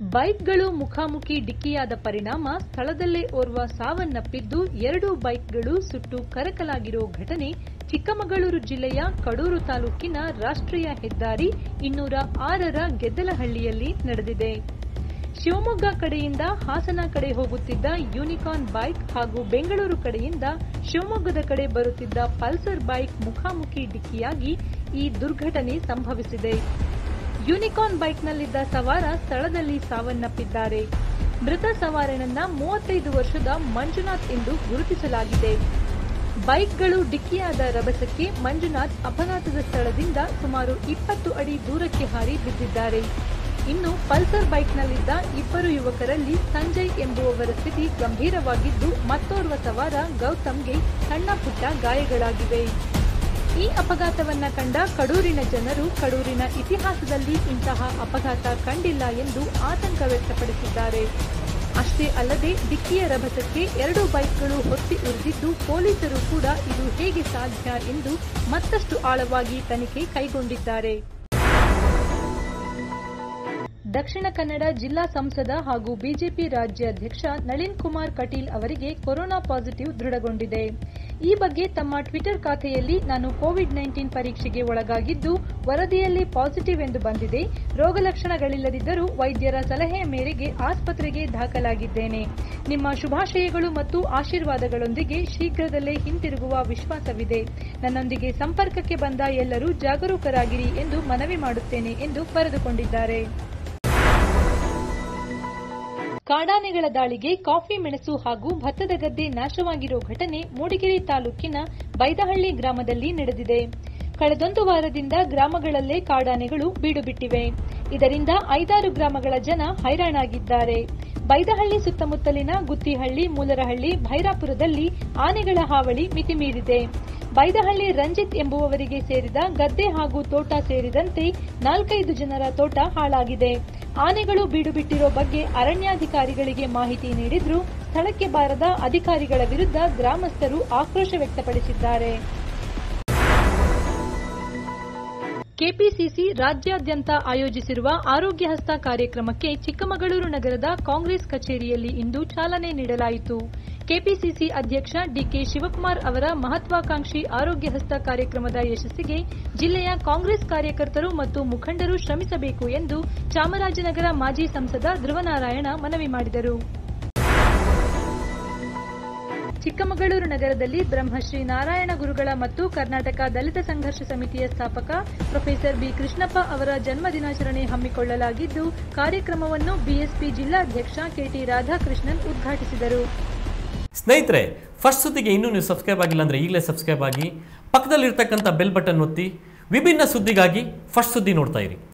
ಬೈಕ್ಗಳು ಮುಖಾಮುಖಿ ಡಿಕ್ಕಿಯಾದ ಪರಿಣಾಮ ಸ್ಥಳದಲ್ಲೇ ಓರ್ವ ಸಾವನ್ನಪ್ಪಿದ್ದು ಎರಡು ಬೈಕ್ಗಳು ಸುಟ್ಟು ಕರಕಲಾಗಿರೋ ಘಟನೆ ಚಿಕ್ಕಮಗಳೂರು ಜಿಲ್ಲೆಯ ಕಡೂರು ತಾಲೂಕಿನ ರಾಷ್ಟ್ರೀಯ ಹೆದ್ದಾರಿ ಇನ್ನೂರ ಆರರ ಗೆದ್ದಲಹಳ್ಳಿಯಲ್ಲಿ ನಡೆದಿದೆ ಶಿವಮೊಗ್ಗ ಕಡೆಯಿಂದ ಹಾಸನ ಕಡೆ ಹೋಗುತ್ತಿದ್ದ ಯೂನಿಕಾರ್ನ್ ಬೈಕ್ ಹಾಗೂ ಬೆಂಗಳೂರು ಕಡೆಯಿಂದ ಶಿವಮೊಗ್ಗದ ಕಡೆ ಬರುತ್ತಿದ್ದ ಪಲ್ಸರ್ ಬೈಕ್ ಮುಖಾಮುಖಿ ಡಿಕ್ಕಿಯಾಗಿ ಈ ದುರ್ಘಟನೆ ಸಂಭವಿಸಿದೆ ಯೂನಿಕಾರ್ನ್ ಬೈಕ್ನಲ್ಲಿದ್ದ ಸವಾರ ಸ್ಥಳದಲ್ಲಿ ಸಾವನ್ನಪ್ಪಿದ್ದಾರೆ ಮೃತ ಸವಾರನನ್ನ ಮೂವತ್ತೈದು ವರ್ಷದ ಮಂಜುನಾಥ್ ಎಂದು ಗುರುತಿಸಲಾಗಿದೆ ಬೈಕ್ಗಳು ಡಿಕ್ಕಿಯಾದ ರಭಸಕ್ಕೆ ಮಂಜುನಾಥ್ ಅಪಘಾತದ ಸ್ಥಳದಿಂದ ಸುಮಾರು ಇಪ್ಪತ್ತು ಅಡಿ ದೂರಕ್ಕೆ ಹಾರಿ ಬಿದ್ದಿದ್ದಾರೆ ಇನ್ನು ಪಲ್ಸರ್ ಬೈಕ್ನಲ್ಲಿದ್ದ ಇಬ್ಬರು ಯುವಕರಲ್ಲಿ ಸಂಜಯ್ ಎಂಬುವವರ ಸ್ಥಿತಿ ಗಂಭೀರವಾಗಿದ್ದು ಮತ್ತೋರ್ವ ಸವಾರ ಗೌತಮ್ಗೆ ಸಣ್ಣ ಪುಟ್ಟ ಗಾಯಗಳಾಗಿವೆ ಈ ಅಪಘಾತವನ್ನ ಕಂಡ ಕಡೂರಿನ ಜನರು ಕಡೂರಿನ ಇತಿಹಾಸದಲ್ಲಿ ಇಂತಹ ಅಪಘಾತ ಕಂಡಿಲ್ಲ ಎಂದು ಆತಂಕ ವ್ಯಕ್ತಪಡಿಸಿದ್ದಾರೆ ಅಷ್ಟೇ ಅಲ್ಲದೆ ಡಿಕ್ಕಿಯ ರಭಸಕ್ಕೆ ಎರಡು ಬೈಕ್ಗಳು ಹೊತ್ತಿ ಉರಿದಿದ್ದು ಪೊಲೀಸರು ಕೂಡ ಇದು ಹೇಗೆ ಸಾಧ್ಯ ಎಂದು ಮತ್ತಷ್ಟು ಆಳವಾಗಿ ತನಿಖೆ ಕೈಗೊಂಡಿದ್ದಾರೆ ದಕ್ಷಿಣ ಕನ್ನಡ ಜಿಲ್ಲಾ ಸಂಸದ ಹಾಗೂ ಬಿಜೆಪಿ ರಾಜ್ಯಾಧ್ಯಕ್ಷ ನಳಿನ್ ಕುಮಾರ್ ಕಟೀಲ್ ಅವರಿಗೆ ಕೊರೋನಾ ಪಾಸಿಟಿವ್ ದೃಢಗೊಂಡಿದೆ ಈ ಬಗ್ಗೆ ತಮ್ಮ ಟ್ವಿಟರ್ ಖಾತೆಯಲ್ಲಿ ನಾನು ಕೋವಿಡ್ ನೈನ್ಟೀನ್ ಪರೀಕ್ಷೆಗೆ ಒಳಗಾಗಿದ್ದು ವರದಿಯಲ್ಲಿ ಪಾಸಿಟಿವ್ ಎಂದು ಬಂದಿದೆ ರೋಗಲಕ್ಷಣಗಳಿಲ್ಲದಿದ್ದರೂ ವೈದ್ಯರ ಸಲಹೆಯ ಮೇರೆಗೆ ಆಸ್ಪತ್ರೆಗೆ ದಾಖಲಾಗಿದ್ದೇನೆ ನಿಮ್ಮ ಶುಭಾಶಯಗಳು ಮತ್ತು ಆಶೀರ್ವಾದಗಳೊಂದಿಗೆ ಶೀಘ್ರದಲ್ಲೇ ಹಿಂತಿರುಗುವ ವಿಶ್ವಾಸವಿದೆ ನನ್ನೊಂದಿಗೆ ಸಂಪರ್ಕಕ್ಕೆ ಬಂದ ಎಲ್ಲರೂ ಜಾಗರೂಕರಾಗಿರಿ ಎಂದು ಮನವಿ ಮಾಡುತ್ತೇನೆ ಎಂದು ಬರೆದುಕೊಂಡಿದ್ದಾರೆ ಕಾಡಾನೆಗಳ ದಾಳಿಗೆ ಕಾಫಿ ಮೆಣಸು ಹಾಗೂ ಭತ್ತದ ಗದ್ದೆ ನಾಶವಾಗಿರೋ ಘಟನೆ ಮೂಡಿಗೆರೆ ತಾಲೂಕಿನ ಬೈದಹಳ್ಳಿ ಗ್ರಾಮದಲ್ಲಿ ನಡೆದಿದೆ ಕಳೆದೊಂದು ವಾರದಿಂದ ಗ್ರಾಮಗಳಲ್ಲೇ ಕಾಡಾನೆಗಳು ಬೀಡುಬಿಟ್ಟಿವೆ ಇದರಿಂದ ಐದಾರು ಗ್ರಾಮಗಳ ಜನ ಹೈರಾಣಾಗಿದ್ದಾರೆ ಬೈದಹಳ್ಳಿ ಸುತ್ತಮುತ್ತಲಿನ ಗುತ್ತಿಹಳ್ಳಿ ಮೂಲರಹಳ್ಳಿ ಭೈರಾಪುರದಲ್ಲಿ ಆನೆಗಳ ಹಾವಳಿ ಮಿತಿಮೀರಿದೆ ಬೈದಹಳ್ಳಿ ರಂಜಿತ್ ಎಂಬುವವರಿಗೆ ಸೇರಿದ ಗದ್ದೆ ಹಾಗೂ ತೋಟ ಸೇರಿದಂತೆ ನಾಲ್ಕೈದು ಜನರ ತೋಟ ಹಾಳಾಗಿದೆ ಆನೆಗಳು ಬೀಡು ಬಿಟ್ಟಿರೋ ಬಗ್ಗೆ ಅರಣ್ಯಾಧಿಕಾರಿಗಳಿಗೆ ಮಾಹಿತಿ ನೀಡಿದ್ರೂ ಸ್ಥಳಕ್ಕೆ ಬಾರದ ಅಧಿಕಾರಿಗಳ ವಿರುದ್ಧ ಗ್ರಾಮಸ್ಥರು ಆಕ್ರೋಶ ವ್ಯಕ್ತಪಡಿಸಿದ್ದಾರೆ ಕೆಪಿಸಿಸಿ ರಾಜ್ಯಾದ್ಯಂತ ಆಯೋಜಿಸಿರುವ ಆರೋಗ್ಯ ಹಸ್ತ ಕಾರ್ಯಕ್ರಮಕ್ಕೆ ಚಿಕ್ಕಮಗಳೂರು ನಗರದ ಕಾಂಗ್ರೆಸ್ ಕಚೇರಿಯಲ್ಲಿ ಇಂದು ಚಾಲನೆ ನೀಡಲಾಯಿತು ಕೆಪಿಸಿಸಿ ಅಧ್ಯಕ್ಷ ಡಿಕೆ ಶಿವಕುಮಾರ್ ಅವರ ಮಹತ್ವಾಕಾಂಕ್ಷಿ ಆರೋಗ್ಯ ಹಸ್ತ ಕಾರ್ಯಕ್ರಮದ ಯಶಸ್ಸಿಗೆ ಜಿಲ್ಲೆಯ ಕಾಂಗ್ರೆಸ್ ಕಾರ್ಯಕರ್ತರು ಮತ್ತು ಮುಖಂಡರು ಶ್ರಮಿಸಬೇಕು ಎಂದು ಚಾಮರಾಜನಗರ ಮಾಜಿ ಸಂಸದ ಧ್ರುವನಾರಾಯಣ ಮನವಿ ಮಾಡಿದರು ಚಿಕ್ಕಮಗಳೂರು ನಗರದಲ್ಲಿ ಬ್ರಹ್ಮಶ್ರೀ ನಾರಾಯಣ ಗುರುಗಳ ಮತ್ತು ಕರ್ನಾಟಕ ದಲಿತ ಸಂಘರ್ಷ ಸಮಿತಿಯ ಸ್ಥಾಪಕ ಪ್ರೊಫೆಸರ್ ಬಿ ಕೃಷ್ಣಪ್ಪ ಅವರ ಜನ್ಮ ದಿನಾಚರಣೆ ಹಮ್ಮಿಕೊಳ್ಳಲಾಗಿದ್ದು ಕಾರ್ಯಕ್ರಮವನ್ನು ಬಿಎಸ್ಪಿ ಜಿಲ್ಲಾಧ್ಯಕ್ಷ ಕೆಟಿ ರಾಧಾಕೃಷ್ಣನ್ ಉದ್ಘಾಟಿಸಿದರು ಸ್ನೇಹಿತರೆ ಫಸ್ಟ್ ಸುದ್ದಿಗೆ ಇನ್ನೂ ನೀವು ಸಬ್ಸ್ಕ್ರೈಬ್ ಆಗಿಲ್ಲ ಅಂದರೆ ಈಗಲೇ ಸಬ್ಸ್ಕ್ರೈಬ್ ಆಗಿ ಪಕ್ಕದಲ್ಲಿರ್ತಕ್ಕಂಥ ಬೆಲ್ ಬಟನ್ ಒತ್ತಿ ವಿಭಿನ್ನ ಸುದ್ದಿಗಾಗಿ ಫಸ್ಟ್ ಸುದ್ದಿ ನೋಡ್ತಾ ಇರಿ